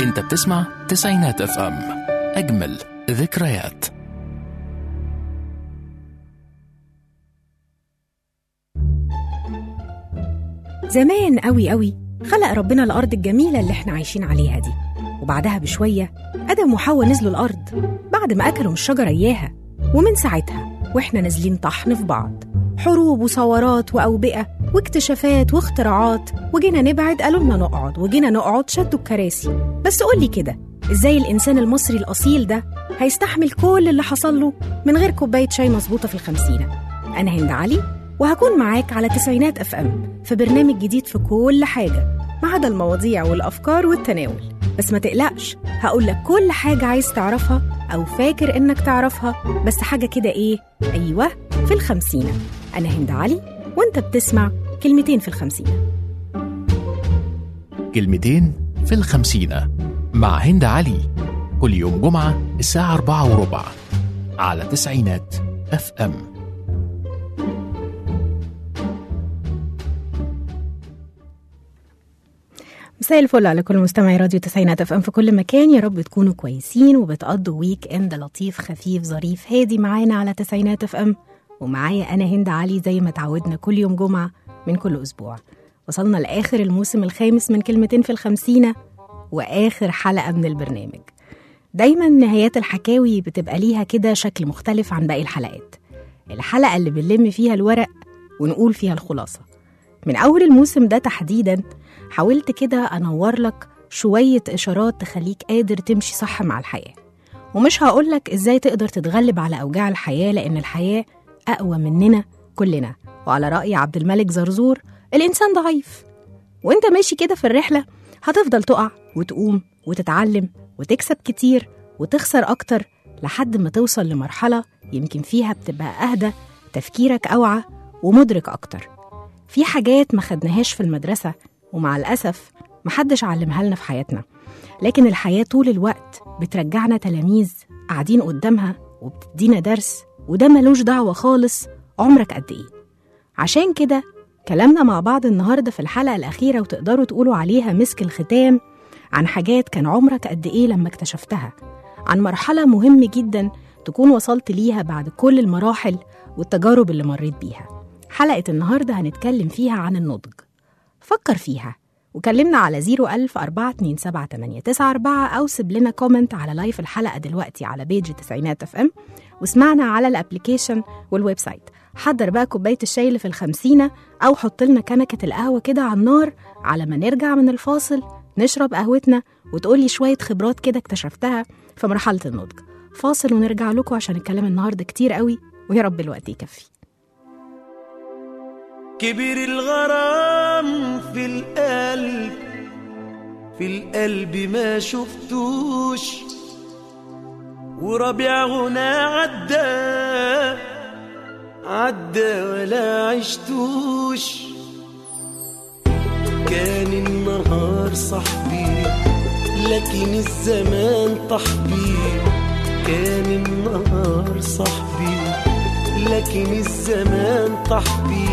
انت بتسمع تسعينات اف ام اجمل ذكريات زمان قوي قوي خلق ربنا الأرض الجميلة اللي احنا عايشين عليها دي وبعدها بشوية آدم وحواء نزلوا الأرض بعد ما أكلوا من الشجرة إياها ومن ساعتها وإحنا نازلين طحن في بعض حروب وثورات وأوبئة واكتشافات واختراعات وجينا نبعد قالوا لنا نقعد وجينا نقعد شدوا الكراسي بس قولي كده إزاي الإنسان المصري الأصيل ده هيستحمل كل اللي حصل له من غير كوباية شاي مظبوطة في الخمسينة أنا هند علي وهكون معاك على تسعينات اف ام في برنامج جديد في كل حاجه ما عدا المواضيع والافكار والتناول بس ما تقلقش هقول لك كل حاجه عايز تعرفها او فاكر انك تعرفها بس حاجه كده ايه ايوه في الخمسينه انا هند علي وانت بتسمع كلمتين في الخمسينه كلمتين في الخمسينة مع هند علي كل يوم جمعة الساعة أربعة وربع على تسعينات اف ام مساء الفل على كل مستمعي راديو تسعينات اف ام في كل مكان يا رب تكونوا كويسين وبتقضوا ويك اند لطيف خفيف ظريف هادي معانا على تسعينات اف ام ومعايا انا هند علي زي ما تعودنا كل يوم جمعه من كل اسبوع وصلنا لاخر الموسم الخامس من كلمتين في الخمسينه واخر حلقه من البرنامج دايما نهايات الحكاوي بتبقى ليها كده شكل مختلف عن باقي الحلقات الحلقه اللي بنلم فيها الورق ونقول فيها الخلاصه من اول الموسم ده تحديدا حاولت كده أنور لك شوية إشارات تخليك قادر تمشي صح مع الحياة ومش هقولك إزاي تقدر تتغلب على أوجاع الحياة لأن الحياة أقوى مننا كلنا وعلى رأي عبد الملك زرزور الإنسان ضعيف وإنت ماشي كده في الرحلة هتفضل تقع وتقوم وتتعلم وتكسب كتير وتخسر أكتر لحد ما توصل لمرحلة يمكن فيها بتبقى أهدى تفكيرك أوعى ومدرك أكتر في حاجات ما خدناهاش في المدرسة ومع الأسف محدش علمها لنا في حياتنا لكن الحياة طول الوقت بترجعنا تلاميذ قاعدين قدامها وبتدينا درس وده ملوش دعوة خالص عمرك قد إيه عشان كده كلامنا مع بعض النهاردة في الحلقة الأخيرة وتقدروا تقولوا عليها مسك الختام عن حاجات كان عمرك قد إيه لما اكتشفتها عن مرحلة مهم جدا تكون وصلت ليها بعد كل المراحل والتجارب اللي مريت بيها حلقة النهاردة هنتكلم فيها عن النضج فكر فيها وكلمنا على 01000 427 أو سيب لنا كومنت على لايف الحلقة دلوقتي على بيج تسعينات اف ام واسمعنا على الابليكيشن والويب سايت حضر بقى كوباية الشاي اللي في الخمسينة أو حط لنا كنكة القهوة كده على النار على ما نرجع من الفاصل نشرب قهوتنا وتقولي شوية خبرات كده اكتشفتها في مرحلة النضج فاصل ونرجع لكم عشان الكلام النهاردة كتير قوي ويا رب الوقت يكفي كبر الغرام في القلب في القلب ما شفتوش وربيع غنى عدى عدى ولا عشتوش كان النهار صاحبي لكن الزمان طحبي كان النهار صاحبي لكن الزمان طحبي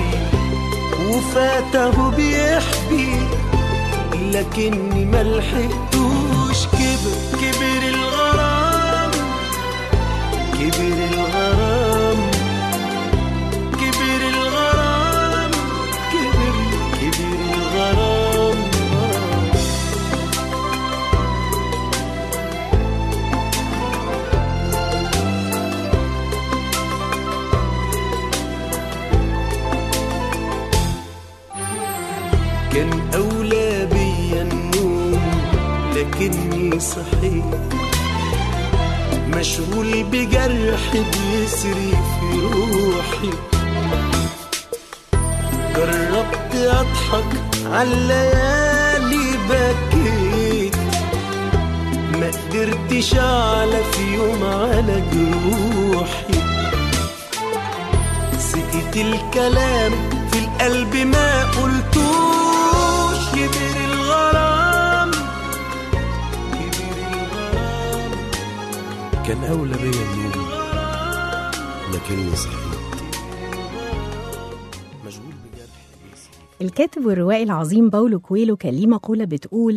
وفاته بيحبي لكني ملحقتوش كبر كبر الغرام كبر الغرام كبر الغرام كبر كبر الغرام كان أولى بيا النوم لكني صحيت مشغول بجرح بيسري في روحي جربت أضحك عالليالي بكيت ما قدرتش أعلى في يوم على جروحي سكت الكلام في القلب ما قلتوش كبر الغرام كبر الغرام كان أولى بيا النوم لكني صحيت مشغول بجرح الكاتب والروائي العظيم باولو كويلو كان ليه مقولة بتقول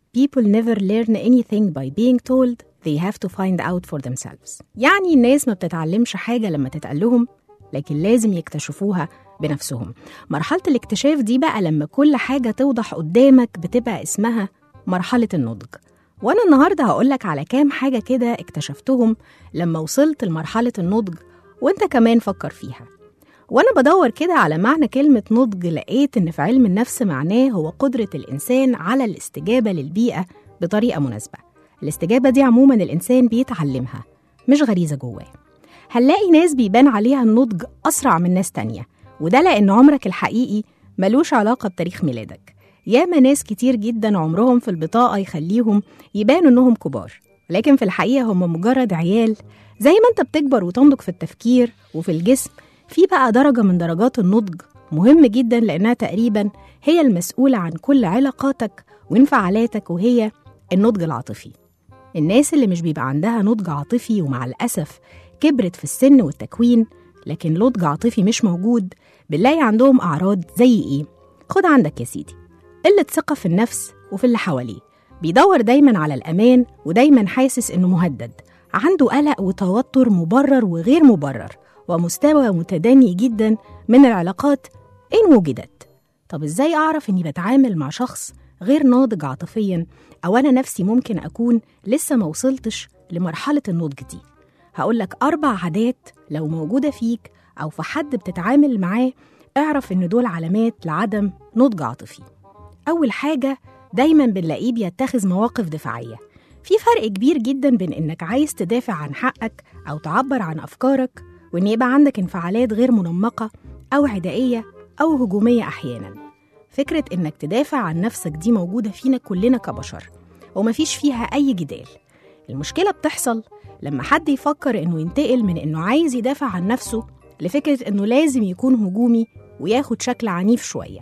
people never learn anything by being told they have to find out for themselves يعني الناس ما بتتعلمش حاجة لما تتقال لهم لكن لازم يكتشفوها بنفسهم مرحلة الاكتشاف دي بقى لما كل حاجة توضح قدامك بتبقى اسمها مرحلة النضج وأنا النهاردة هقولك على كام حاجة كده اكتشفتهم لما وصلت لمرحلة النضج وانت كمان فكر فيها وأنا بدور كده على معنى كلمة نضج لقيت إن في علم النفس معناه هو قدرة الإنسان على الاستجابة للبيئة بطريقة مناسبة الاستجابة دي عموما الإنسان بيتعلمها مش غريزة جواه هنلاقي ناس بيبان عليها النضج أسرع من ناس تانية وده لأن عمرك الحقيقي ملوش علاقة بتاريخ ميلادك ياما ناس كتير جدا عمرهم في البطاقة يخليهم يبانوا إنهم كبار لكن في الحقيقة هم مجرد عيال زي ما أنت بتكبر وتنضج في التفكير وفي الجسم في بقى درجة من درجات النضج مهم جدا لأنها تقريبا هي المسؤولة عن كل علاقاتك وانفعالاتك وهي النضج العاطفي الناس اللي مش بيبقى عندها نضج عاطفي ومع الأسف كبرت في السن والتكوين لكن نضج عاطفي مش موجود بنلاقي عندهم أعراض زي إيه؟ خد عندك يا سيدي قلة ثقة في النفس وفي اللي حواليه بيدور دايما على الأمان ودايما حاسس إنه مهدد عنده قلق وتوتر مبرر وغير مبرر ومستوى متدني جدا من العلاقات إن وجدت طب إزاي أعرف إني بتعامل مع شخص غير ناضج عاطفيا أو أنا نفسي ممكن أكون لسه ما وصلتش لمرحلة النضج دي هقولك أربع عادات لو موجودة فيك أو في حد بتتعامل معاه اعرف إن دول علامات لعدم نضج عاطفي أول حاجة دايما بنلاقيه بيتخذ مواقف دفاعية في فرق كبير جدا بين إنك عايز تدافع عن حقك أو تعبر عن أفكارك وإن يبقى عندك انفعالات غير منمقة أو عدائية أو هجومية أحيانا فكرة إنك تدافع عن نفسك دي موجودة فينا كلنا كبشر ومفيش فيها أي جدال المشكلة بتحصل لما حد يفكر إنه ينتقل من إنه عايز يدافع عن نفسه لفكرة إنه لازم يكون هجومي وياخد شكل عنيف شوية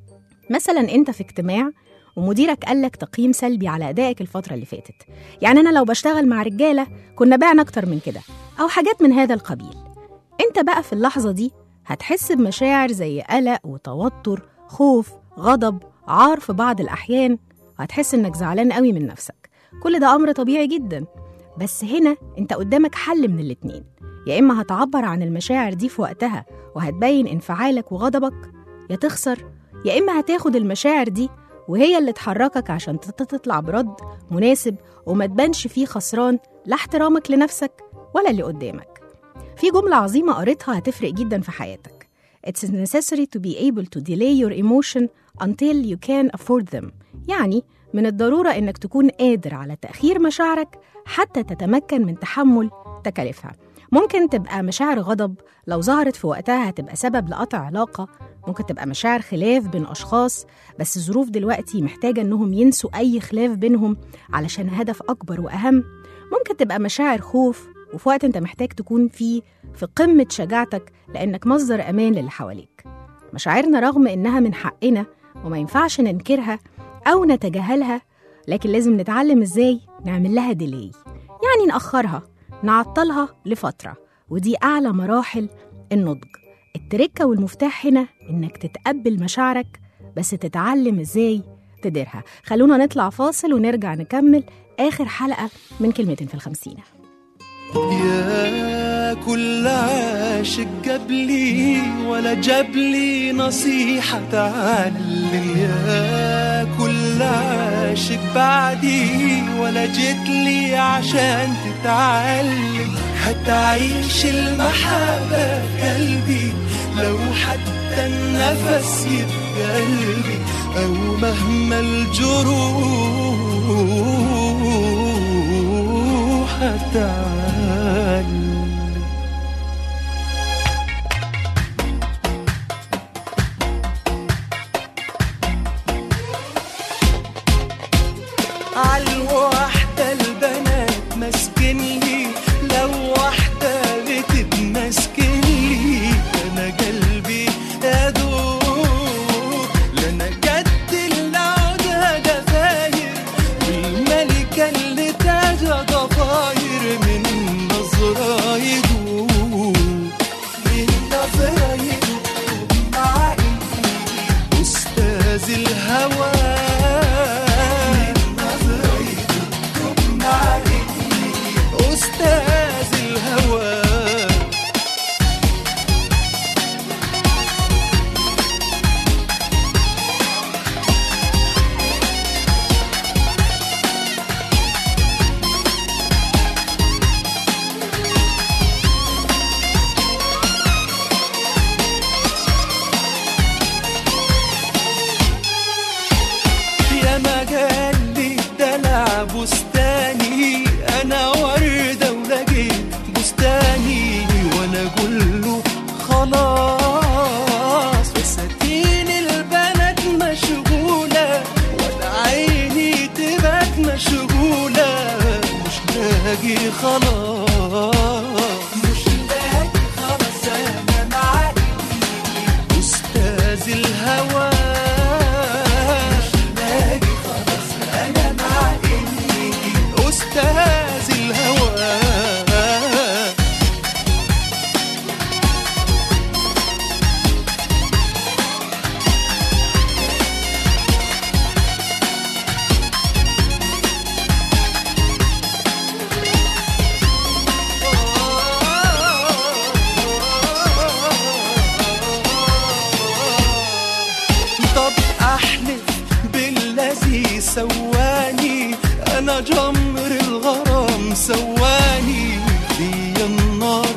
مثلا أنت في اجتماع ومديرك قالك تقييم سلبي على أدائك الفترة اللي فاتت يعني أنا لو بشتغل مع رجالة كنا بعنا أكتر من كده أو حاجات من هذا القبيل أنت بقى في اللحظة دي هتحس بمشاعر زي قلق وتوتر خوف غضب عار في بعض الأحيان وهتحس إنك زعلان قوي من نفسك كل ده أمر طبيعي جدا بس هنا أنت قدامك حل من الاتنين يا إما هتعبر عن المشاعر دي في وقتها وهتبين انفعالك وغضبك يا تخسر يا إما هتاخد المشاعر دي وهي اللي تحركك عشان تت- تطلع برد مناسب وما تبانش فيه خسران لا احترامك لنفسك ولا اللي قدامك في جملة عظيمة قريتها هتفرق جدا في حياتك It's necessary to be able to delay your emotion until you can afford them يعني من الضرورة إنك تكون قادر على تأخير مشاعرك حتى تتمكن من تحمل تكاليفها ممكن تبقى مشاعر غضب لو ظهرت في وقتها هتبقى سبب لقطع علاقة ممكن تبقى مشاعر خلاف بين أشخاص بس الظروف دلوقتي محتاجة إنهم ينسوا أي خلاف بينهم علشان هدف أكبر وأهم ممكن تبقى مشاعر خوف وفي وقت أنت محتاج تكون فيه في قمة شجاعتك لأنك مصدر أمان للي حواليك مشاعرنا رغم إنها من حقنا وما ينفعش ننكرها أو نتجاهلها لكن لازم نتعلم إزاي نعمل لها ديلي يعني نأخرها نعطلها لفترة ودي أعلى مراحل النضج التركة والمفتاح هنا إنك تتقبل مشاعرك بس تتعلم إزاي تديرها خلونا نطلع فاصل ونرجع نكمل آخر حلقة من كلمتين في الخمسين يا كل عاشق جابلي ولا جابلي نصيحة تعلم يا كل عاشق بعدي ولا جيتلي عشان تتعلم هتعيش المحبة في قلبي لو حتى النفس يبقى قلبي أو مهما الجروح هتعلم عالوحدة البنات ماسكين لي لو واحدة بتتمسكن لي أنا قلبي أدوب لأنا جد اللي عودها دفاير والملكة اللي تاجها ضفاير من نظرة يدوب من نظرة يدوب مع إني أستاذ الهوى من لاقي خلاص مش لاقي خلاص انا معاك استاذ الهوى مش لاقي خلاص انا معاك استاذ الهوى طب احلف بالذي سواني انا جمر الغرام سواني في النار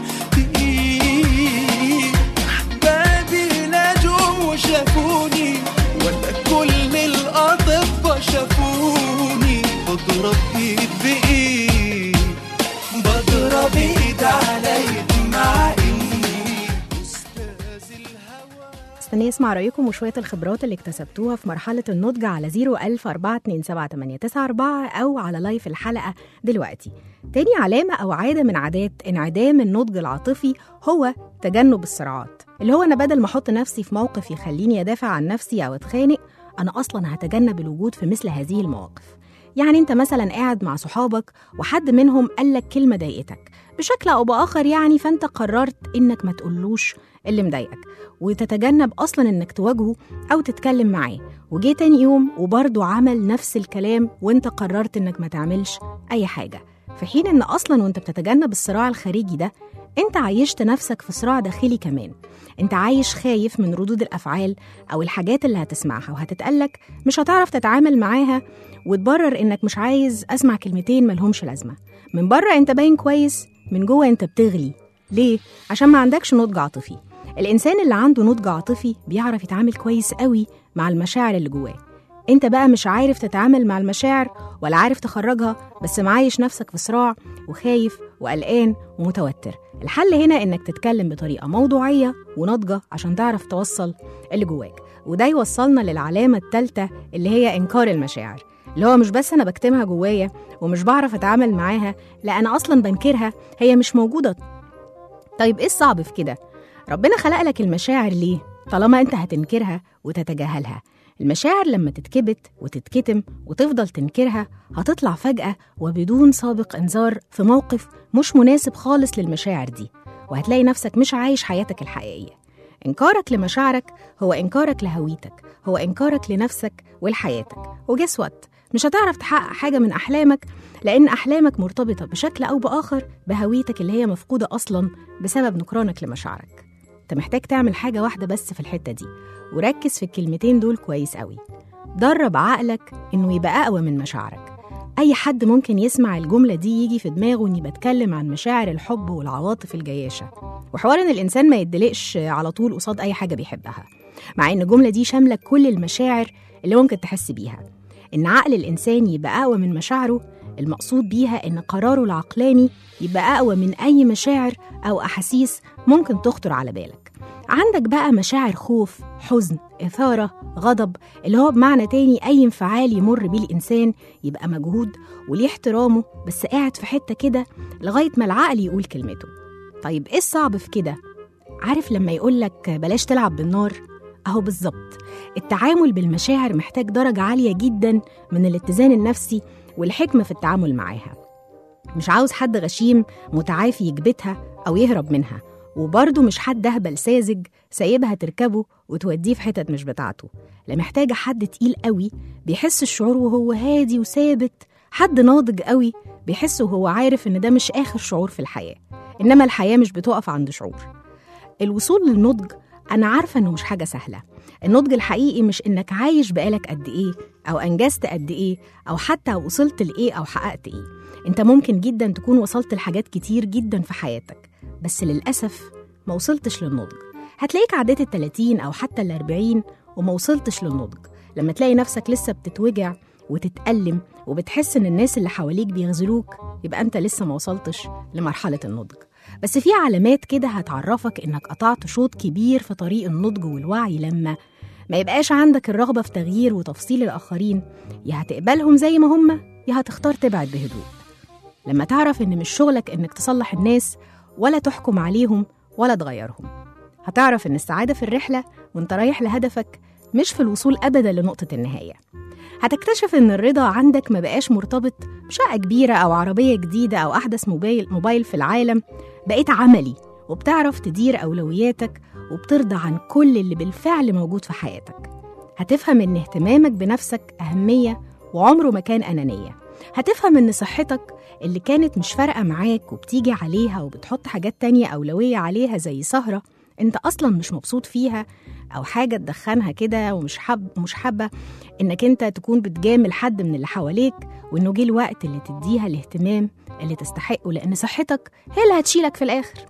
تقيل احبابي نجوا وشافوني ولا كل الاطباء شافوني بضرب ايد بايد بضرب ايد على ايد مع اني استاذ الهوى استني اسمع رايكم وشويه الخبرات اللي اكتسبتوها في مرحله النضج على 010427894 او على لايف الحلقه دلوقتي تاني علامه او عاده من عادات انعدام النضج العاطفي هو تجنب الصراعات اللي هو انا بدل ما احط نفسي في موقف يخليني ادافع عن نفسي او اتخانق انا اصلا هتجنب الوجود في مثل هذه المواقف يعني انت مثلا قاعد مع صحابك وحد منهم قال لك كلمه ضايقتك بشكل او باخر يعني فانت قررت انك ما تقولوش اللي مضايقك وتتجنب اصلا انك تواجهه او تتكلم معاه وجه تاني يوم وبرضه عمل نفس الكلام وانت قررت انك ما تعملش اي حاجه في حين ان اصلا وانت بتتجنب الصراع الخارجي ده انت عايشت نفسك في صراع داخلي كمان انت عايش خايف من ردود الافعال او الحاجات اللي هتسمعها وهتتقالك مش هتعرف تتعامل معاها وتبرر انك مش عايز اسمع كلمتين ملهمش لازمه من بره انت باين كويس من جوه انت بتغلي ليه عشان ما عندكش نضج عاطفي الانسان اللي عنده نضج عاطفي بيعرف يتعامل كويس قوي مع المشاعر اللي جواه انت بقى مش عارف تتعامل مع المشاعر ولا عارف تخرجها بس معايش نفسك في صراع وخايف وقلقان ومتوتر الحل هنا انك تتكلم بطريقه موضوعيه وناضجه عشان تعرف توصل اللي جواك وده يوصلنا للعلامه الثالثه اللي هي انكار المشاعر اللي هو مش بس انا بكتمها جوايا ومش بعرف اتعامل معاها لا انا اصلا بنكرها هي مش موجوده طيب ايه الصعب في كده ربنا خلق لك المشاعر ليه طالما انت هتنكرها وتتجاهلها المشاعر لما تتكبت وتتكتم وتفضل تنكرها هتطلع فجأة وبدون سابق إنذار في موقف مش مناسب خالص للمشاعر دي وهتلاقي نفسك مش عايش حياتك الحقيقية إنكارك لمشاعرك هو إنكارك لهويتك هو إنكارك لنفسك ولحياتك وجس وات مش هتعرف تحقق حاجة من أحلامك لأن أحلامك مرتبطة بشكل أو بآخر بهويتك اللي هي مفقودة أصلا بسبب نكرانك لمشاعرك انت محتاج تعمل حاجة واحدة بس في الحتة دي وركز في الكلمتين دول كويس قوي درب عقلك انه يبقى اقوى من مشاعرك اي حد ممكن يسمع الجملة دي يجي في دماغه اني بتكلم عن مشاعر الحب والعواطف الجياشة وحوار ان الانسان ما يدلقش على طول قصاد اي حاجة بيحبها مع ان الجملة دي شاملة كل المشاعر اللي ممكن تحس بيها ان عقل الانسان يبقى اقوى من مشاعره المقصود بيها ان قراره العقلاني يبقى اقوى من اي مشاعر او احاسيس ممكن تخطر على بالك عندك بقى مشاعر خوف حزن إثارة غضب اللي هو بمعنى تاني أي انفعال يمر بيه الإنسان يبقى مجهود وليه احترامه بس قاعد في حتة كده لغاية ما العقل يقول كلمته طيب إيه الصعب في كده؟ عارف لما يقولك بلاش تلعب بالنار؟ أهو بالظبط التعامل بالمشاعر محتاج درجة عالية جدا من الاتزان النفسي والحكمة في التعامل معاها مش عاوز حد غشيم متعافي يكبتها أو يهرب منها وبرضه مش حد أهبل ساذج سايبها تركبه وتوديه في حتت مش بتاعته لا محتاجة حد تقيل قوي بيحس الشعور وهو هادي وثابت حد ناضج قوي بيحس وهو عارف إن ده مش آخر شعور في الحياة إنما الحياة مش بتقف عند شعور الوصول للنضج أنا عارفة إنه مش حاجة سهلة النضج الحقيقي مش إنك عايش بقالك قد إيه أو أنجزت قد إيه أو حتى وصلت لإيه أو حققت إيه أنت ممكن جدا تكون وصلت لحاجات كتير جدا في حياتك بس للأسف ما وصلتش للنضج هتلاقيك عديت التلاتين أو حتى الأربعين وما وصلتش للنضج لما تلاقي نفسك لسه بتتوجع وتتألم وبتحس إن الناس اللي حواليك بيغزلوك يبقى أنت لسه ما وصلتش لمرحلة النضج بس في علامات كده هتعرفك إنك قطعت شوط كبير في طريق النضج والوعي لما ما يبقاش عندك الرغبة في تغيير وتفصيل الآخرين يا هتقبلهم زي ما هم يا هتختار تبعد بهدوء لما تعرف إن مش شغلك إنك تصلح الناس ولا تحكم عليهم ولا تغيرهم هتعرف إن السعادة في الرحلة وإنت رايح لهدفك مش في الوصول أبدا لنقطة النهاية هتكتشف إن الرضا عندك ما بقاش مرتبط بشقة كبيرة أو عربية جديدة أو أحدث موبايل, موبايل في العالم بقيت عملي وبتعرف تدير أولوياتك وبترضى عن كل اللي بالفعل موجود في حياتك هتفهم إن اهتمامك بنفسك أهمية وعمره ما كان أنانية هتفهم إن صحتك اللي كانت مش فارقة معاك وبتيجي عليها وبتحط حاجات تانية أولوية عليها زي سهرة انت اصلا مش مبسوط فيها او حاجه تدخنها كده ومش حب مش حابه انك انت تكون بتجامل حد من اللي حواليك وانه جه الوقت اللي تديها الاهتمام اللي تستحقه لان صحتك هي اللي هتشيلك في الاخر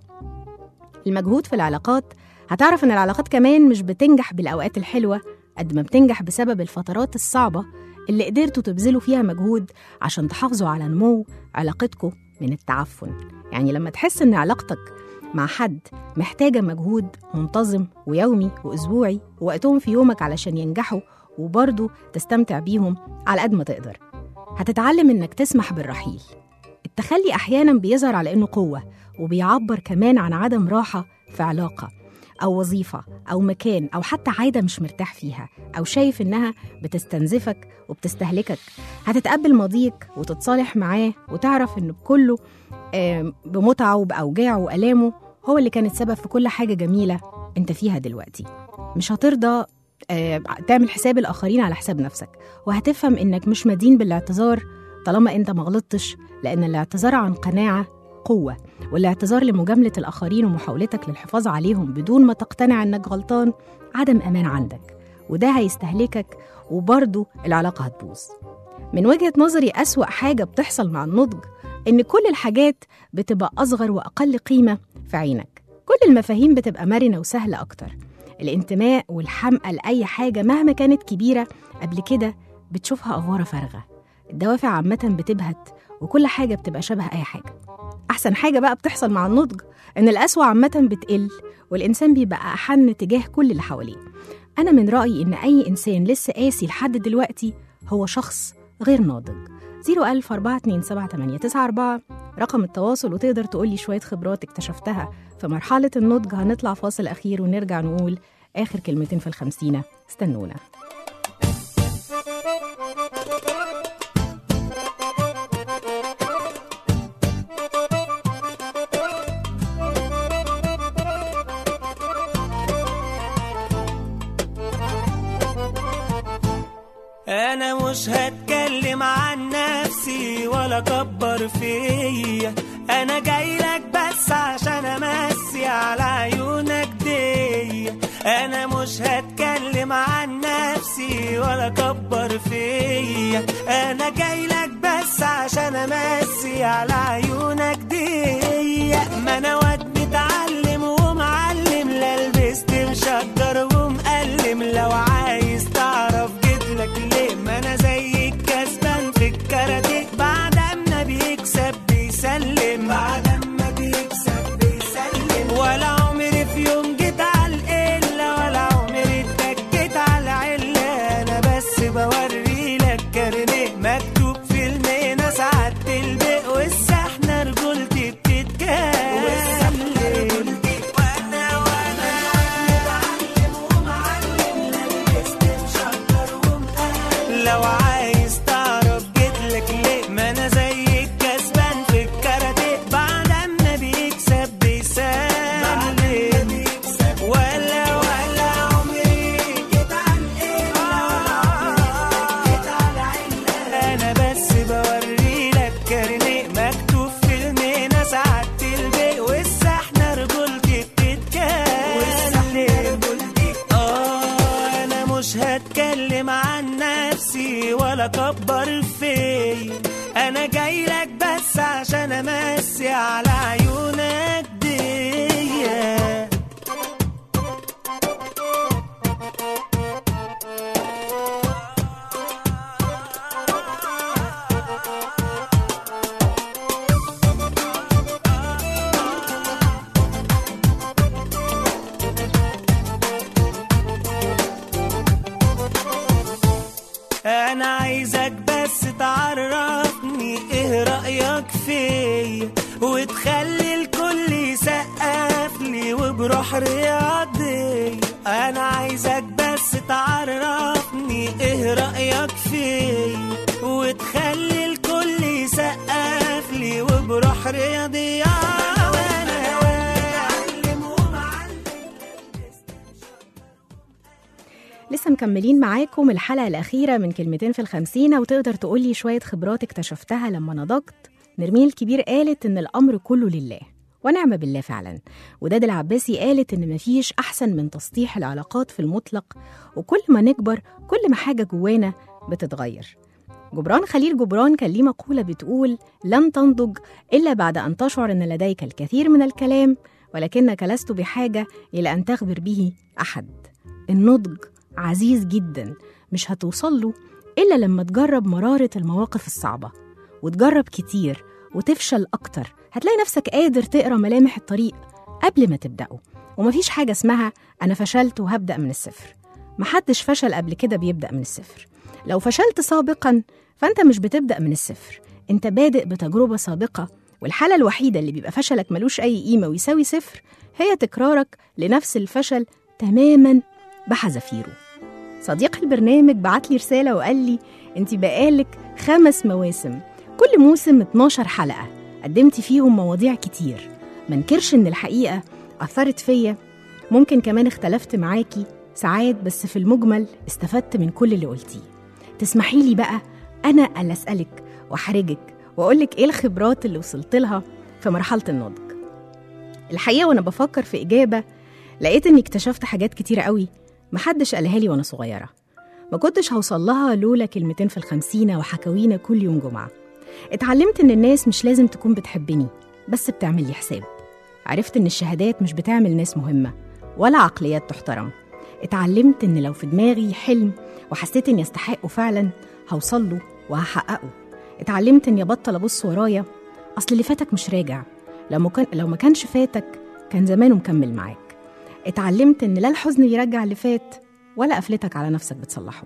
المجهود في العلاقات هتعرف ان العلاقات كمان مش بتنجح بالاوقات الحلوه قد ما بتنجح بسبب الفترات الصعبه اللي قدرتوا تبذلوا فيها مجهود عشان تحافظوا على نمو علاقتكم من التعفن يعني لما تحس ان علاقتك مع حد محتاجة مجهود منتظم ويومي وأسبوعي ووقتهم في يومك علشان ينجحوا وبرضه تستمتع بيهم على قد ما تقدر هتتعلم إنك تسمح بالرحيل التخلي أحيانا بيظهر على إنه قوة وبيعبر كمان عن عدم راحة في علاقة أو وظيفة أو مكان أو حتى عادة مش مرتاح فيها أو شايف إنها بتستنزفك وبتستهلكك هتتقبل ماضيك وتتصالح معاه وتعرف إنه بكله آم، بمتعه وبأوجاعه وألامه هو اللي كانت سبب في كل حاجة جميلة أنت فيها دلوقتي مش هترضى آه، تعمل حساب الآخرين على حساب نفسك وهتفهم إنك مش مدين بالاعتذار طالما أنت ما غلطتش لأن الاعتذار عن قناعة قوة والاعتذار لمجاملة الآخرين ومحاولتك للحفاظ عليهم بدون ما تقتنع إنك غلطان عدم أمان عندك وده هيستهلكك وبرضه العلاقة هتبوظ من وجهة نظري أسوأ حاجة بتحصل مع النضج إن كل الحاجات بتبقى أصغر وأقل قيمة في عينك كل المفاهيم بتبقى مرنة وسهلة أكتر الانتماء والحمقى لأي حاجة مهما كانت كبيرة قبل كده بتشوفها أفوارة فارغة الدوافع عامة بتبهت وكل حاجة بتبقى شبه أي حاجة أحسن حاجة بقى بتحصل مع النضج إن القسوة عامة بتقل والإنسان بيبقى أحن تجاه كل اللي حواليه أنا من رأيي إن أي إنسان لسه قاسي لحد دلوقتي هو شخص غير ناضج 01000 427 رقم التواصل وتقدر تقولي شوية خبرات اكتشفتها في مرحلة النضج هنطلع فاصل أخير ونرجع نقول آخر كلمتين في الخمسينة استنونا انا مش هتكلم عن نفسي ولا اكبر فيا انا جاي لك بس عشان امسي على عيونك دي انا مش هتكلم عن نفسي ولا اكبر فيا انا جاي لك بس عشان امسي على عيونك دي ما انا واد متعلم ومعلم لا لبست مشجر ومقلم لو عايز تعرف جيتلك ليه ما انا زيك كسبان في الكاراتيه بعد ما بيكسب بيسلم بعد ما بيكسب بيسلم ولا عمري في يوم جيت على القلة ولا عمري اتكيت على علة انا بس بوري لك كارنيه مكتوب في المينا ساعات البق والسحنة رجولتي بتتكلم وانا وانا متعلم ومعلم لبست مشكر ومقلب لو عايز تعرف جيتلك ليه ما انا زيك كسبان في الكاراتيه بعد ما بيكسب بيسلم ولا ولا عمري جيت على انا بس بوري لك كارنيه مكتوب في المينا ساعات البيق والسحنة رجولتي بتتكلم اه انا مش هتكلم عن نفسي ولا اكبر فيا انا جاي لك بس عشان امسي على عيونك دي انا عايزك بس تعرفني ايه ايه رأيك فيا وتخلي الكل يسقف لي وبروح رياضية انا عايزك بس تعرفني ايه رأيك فيا وتخلي الكل يسقف لي وبروح رياضية وانا معلم ومعلم لسه مكملين معاكم الحلقة الأخيرة من كلمتين في الخمسينة وتقدر تقولي شوية خبرات اكتشفتها لما نضجت نرمين الكبير قالت إن الأمر كله لله ونعم بالله فعلا وداد العباسي قالت إن مفيش أحسن من تسطيح العلاقات في المطلق وكل ما نكبر كل ما حاجة جوانا بتتغير جبران خليل جبران كان ليه مقولة بتقول لن تنضج إلا بعد أن تشعر أن لديك الكثير من الكلام ولكنك لست بحاجة إلى أن تخبر به أحد النضج عزيز جدا مش هتوصل له إلا لما تجرب مرارة المواقف الصعبة وتجرب كتير وتفشل أكتر هتلاقي نفسك قادر تقرأ ملامح الطريق قبل ما تبدأه ومفيش حاجة اسمها أنا فشلت وهبدأ من الصفر محدش فشل قبل كده بيبدأ من الصفر لو فشلت سابقا فأنت مش بتبدأ من الصفر أنت بادئ بتجربة سابقة والحالة الوحيدة اللي بيبقى فشلك ملوش أي قيمة ويساوي صفر هي تكرارك لنفس الفشل تماما بحذافيره صديق البرنامج بعت لي رسالة وقال لي انت بقالك خمس مواسم كل موسم 12 حلقة قدمتي فيهم مواضيع كتير منكرش ان الحقيقة أثرت فيا ممكن كمان اختلفت معاكي ساعات بس في المجمل استفدت من كل اللي قلتيه تسمحي لي بقى أنا اللي أسألك وأحرجك وأقولك إيه الخبرات اللي وصلت لها في مرحلة النضج الحقيقة وأنا بفكر في إجابة لقيت إني اكتشفت حاجات كتيرة قوي محدش قالها لي وأنا صغيرة ما كنتش هوصل لها لولا كلمتين في الخمسينة وحكاوينا كل يوم جمعة اتعلمت إن الناس مش لازم تكون بتحبني بس بتعمل لي حساب عرفت إن الشهادات مش بتعمل ناس مهمة ولا عقليات تحترم اتعلمت إن لو في دماغي حلم وحسيت إني أستحقه فعلا هوصل له وهحققه اتعلمت إني أبطل أبص ورايا أصل اللي فاتك مش راجع لو ما كان لو ما كانش فاتك كان زمانه مكمل معاك اتعلمت إن لا الحزن بيرجع اللي فات ولا قفلتك على نفسك بتصلحه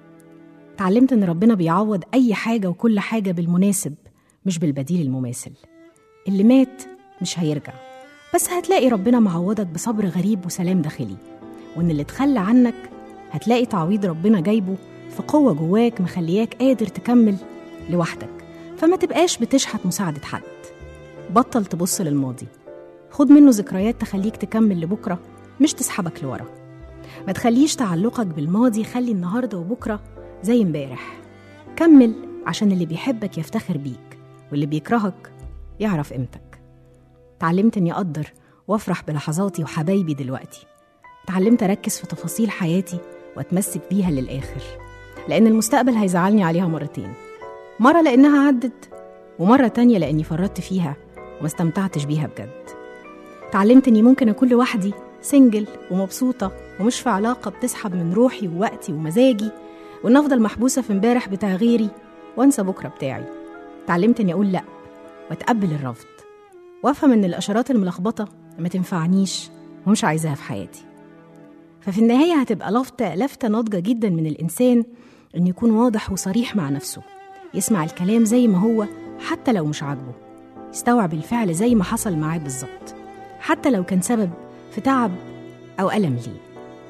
اتعلمت إن ربنا بيعوض أي حاجة وكل حاجة بالمناسب مش بالبديل المماثل اللي مات مش هيرجع بس هتلاقي ربنا معوضك بصبر غريب وسلام داخلي وإن اللي اتخلى عنك هتلاقي تعويض ربنا جايبه في قوة جواك مخلياك قادر تكمل لوحدك فما تبقاش بتشحت مساعدة حد بطل تبص للماضي خد منه ذكريات تخليك تكمل لبكرة مش تسحبك لورا ما تخليش تعلقك بالماضي خلي النهاردة وبكرة زي امبارح كمل عشان اللي بيحبك يفتخر بيك واللي بيكرهك يعرف قيمتك اتعلمت اني اقدر وافرح بلحظاتي وحبايبي دلوقتي اتعلمت اركز في تفاصيل حياتي واتمسك بيها للاخر لان المستقبل هيزعلني عليها مرتين مرة لانها عدت ومرة تانية لاني فرطت فيها وما استمتعتش بيها بجد اتعلمت اني ممكن اكون لوحدي سنجل ومبسوطة ومش في علاقة بتسحب من روحي ووقتي ومزاجي وان افضل محبوسة في امبارح بتاع غيري وانسى بكرة بتاعي اتعلمت اني اقول لا واتقبل الرفض وافهم ان الاشارات الملخبطة ما تنفعنيش ومش عايزاها في حياتي ففي النهاية هتبقى لفتة لفتة ناضجة جدا من الإنسان إن يكون واضح وصريح مع نفسه يسمع الكلام زي ما هو حتى لو مش عاجبه يستوعب الفعل زي ما حصل معاه بالظبط حتى لو كان سبب في تعب أو ألم ليه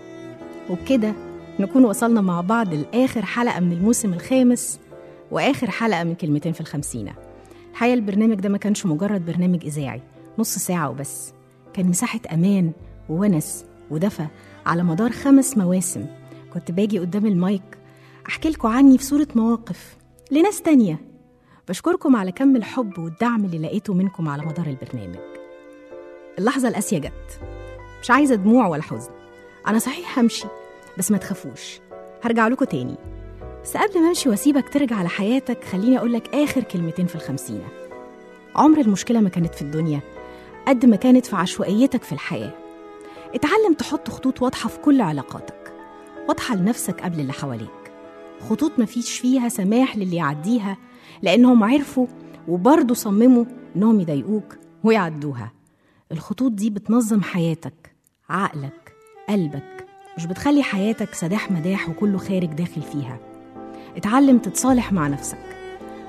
وبكده نكون وصلنا مع بعض لآخر حلقة من الموسم الخامس وآخر حلقة من كلمتين في الخمسينة الحقيقة البرنامج ده ما كانش مجرد برنامج إذاعي نص ساعة وبس كان مساحة أمان وونس ودفى على مدار خمس مواسم كنت باجي قدام المايك أحكي لكم عني في صورة مواقف لناس تانية بشكركم على كم الحب والدعم اللي لقيته منكم على مدار البرنامج اللحظة القاسية جت مش عايزة دموع ولا حزن أنا صحيح همشي بس ما تخافوش هرجع لكم تاني بس قبل ما امشي واسيبك ترجع لحياتك خليني اقولك اخر كلمتين في الخمسينة عمر المشكلة ما كانت في الدنيا قد ما كانت في عشوائيتك في الحياة اتعلم تحط خطوط واضحة في كل علاقاتك واضحة لنفسك قبل اللي حواليك خطوط مفيش فيها سماح للي يعديها لأنهم عرفوا وبرضه صمموا إنهم يضايقوك ويعدوها الخطوط دي بتنظم حياتك عقلك قلبك مش بتخلي حياتك سداح مداح وكله خارج داخل فيها اتعلم تتصالح مع نفسك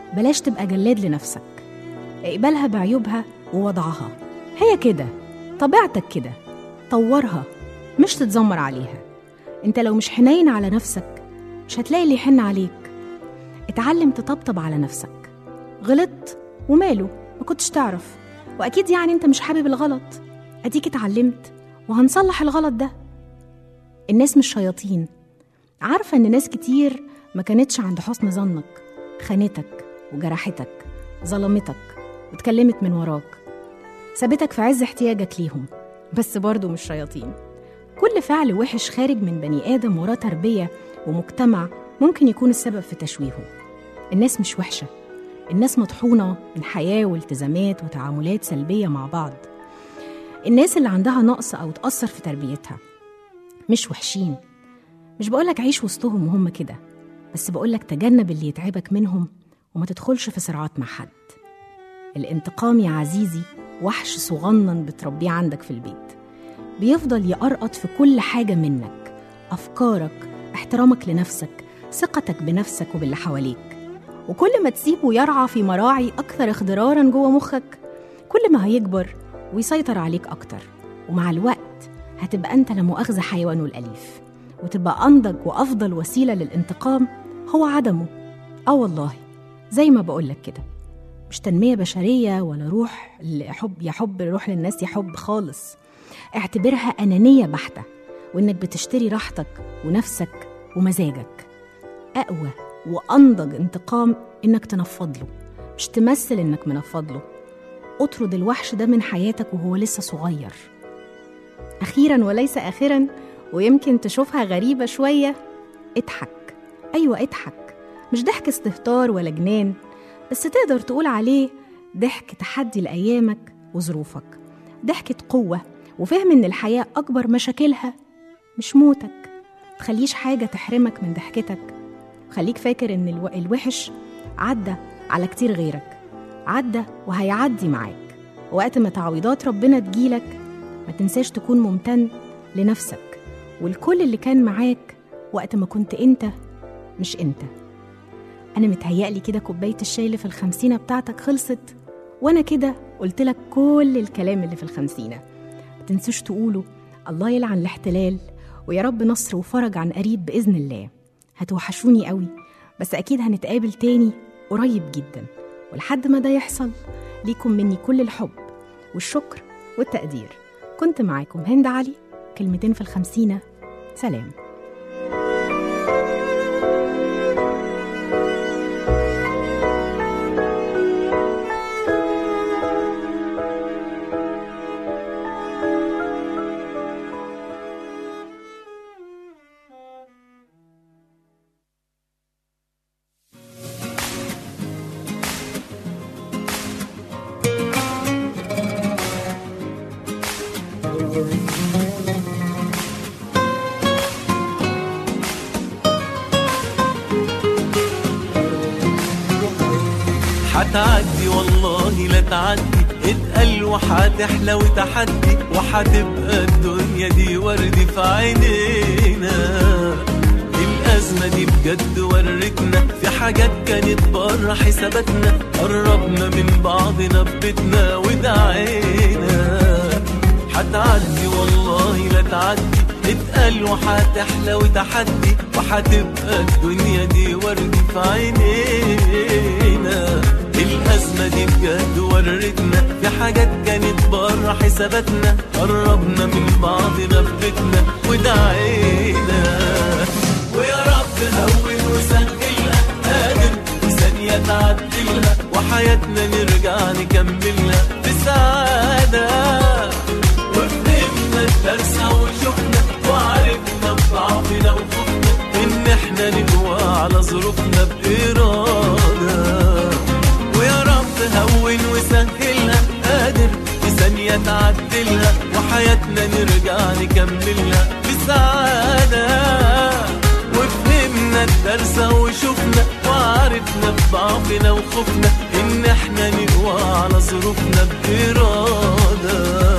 بلاش تبقى جلاد لنفسك اقبلها بعيوبها ووضعها هي كده طبيعتك كده طورها مش تتذمر عليها انت لو مش حنين على نفسك مش هتلاقي اللي يحن عليك اتعلم تطبطب على نفسك غلطت وماله ما كنتش تعرف واكيد يعني انت مش حابب الغلط اديك اتعلمت وهنصلح الغلط ده الناس مش شياطين عارفه ان ناس كتير ما كانتش عند حسن ظنك خانتك وجرحتك ظلمتك واتكلمت من وراك سابتك في عز احتياجك ليهم بس برضه مش شياطين كل فعل وحش خارج من بني آدم وراه تربية ومجتمع ممكن يكون السبب في تشويهه الناس مش وحشة الناس مطحونة من حياة والتزامات وتعاملات سلبية مع بعض الناس اللي عندها نقص أو تأثر في تربيتها مش وحشين مش بقولك عيش وسطهم وهم كده بس بقولك تجنب اللي يتعبك منهم وما تدخلش في صراعات مع حد الانتقام يا عزيزي وحش صغنن بتربيه عندك في البيت بيفضل يقرقط في كل حاجة منك أفكارك احترامك لنفسك ثقتك بنفسك وباللي حواليك وكل ما تسيبه يرعى في مراعي أكثر اخضرارا جوه مخك كل ما هيكبر ويسيطر عليك أكتر ومع الوقت هتبقى أنت لا مؤاخذة حيوانه الأليف وتبقى أنضج وأفضل وسيلة للانتقام هو عدمه آه والله زي ما بقولك كده مش تنمية بشرية ولا روح حب يحب روح للناس يحب خالص اعتبرها أنانية بحتة وإنك بتشتري راحتك ونفسك ومزاجك أقوى وأنضج انتقام إنك تنفض له مش تمثل إنك منفض له اطرد الوحش ده من حياتك وهو لسه صغير أخيرا وليس آخرا ويمكن تشوفها غريبة شوية اضحك أيوة اضحك مش ضحك استهتار ولا جنان بس تقدر تقول عليه ضحك تحدي لأيامك وظروفك ضحكة قوة وفهم إن الحياة أكبر مشاكلها مش موتك تخليش حاجة تحرمك من ضحكتك خليك فاكر إن الو... الوحش عدى على كتير غيرك عدى وهيعدي معاك وقت ما تعويضات ربنا تجيلك ما تنساش تكون ممتن لنفسك والكل اللي كان معاك وقت ما كنت انت مش انت انا متهيألي كده كوباية الشاي اللي في الخمسينة بتاعتك خلصت وانا كده قلت لك كل الكلام اللي في الخمسينة ما تنسوش تقولوا الله يلعن الاحتلال ويا رب نصر وفرج عن قريب بإذن الله هتوحشوني قوي بس أكيد هنتقابل تاني قريب جدا ولحد ما ده يحصل ليكم مني كل الحب والشكر والتقدير كنت معاكم هند علي كلمتين في الخمسينة سلام هتعدي والله لا تعدي اتقل وهتحلى وتحدي وهتبقى الدنيا دي ورد في عينينا الأزمة دي بجد ورتنا في حاجات كانت بره حساباتنا قربنا من بعضنا ببيتنا ودعينا هتعدي والله لا تعدي اتقل وهتحلى وتحدي وهتبقى الدنيا دي ورد في عينينا الأزمة دي بجد ورتنا في حاجات كانت بره حساباتنا قربنا من بعضنا في بيتنا ودعينا ويا رب هون وسهلها قادر ثانية تعدلها وحياتنا نرجع نكملها بسعادة وفهمنا الدرس وشفنا وعرفنا بضعفنا وخوفنا إن احنا نقوى على ظروفنا بإرادة ويا رب هون وسهلها قادر في ثانية تعدلها وحياتنا نرجع نكملها بسعادة وفهمنا الدرس وشفنا وعرفنا بضعفنا وخوفنا إن احنا نقوى على ظروفنا بإرادة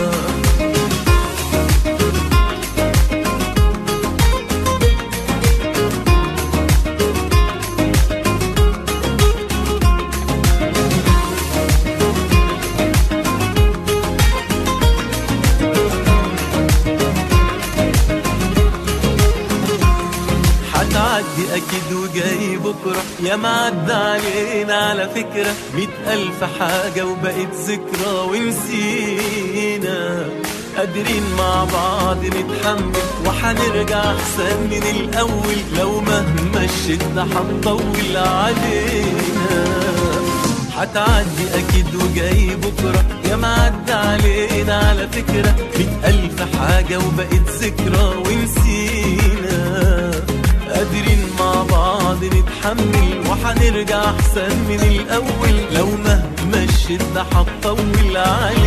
يا معدى علينا على فكرة مئة ألف حاجة وبقت ذكرى ونسينا قادرين مع بعض نتحمل وحنرجع أحسن من الأول لو مهما الشدة هتطول علينا هتعدي أكيد وجاي بكرة يا معدى علينا على فكرة مئة ألف حاجة وبقت ذكرى ونسينا قادرين مع بعض نتحمل وحنرجع أحسن من الأول لو مهما الشدة هتطول علينا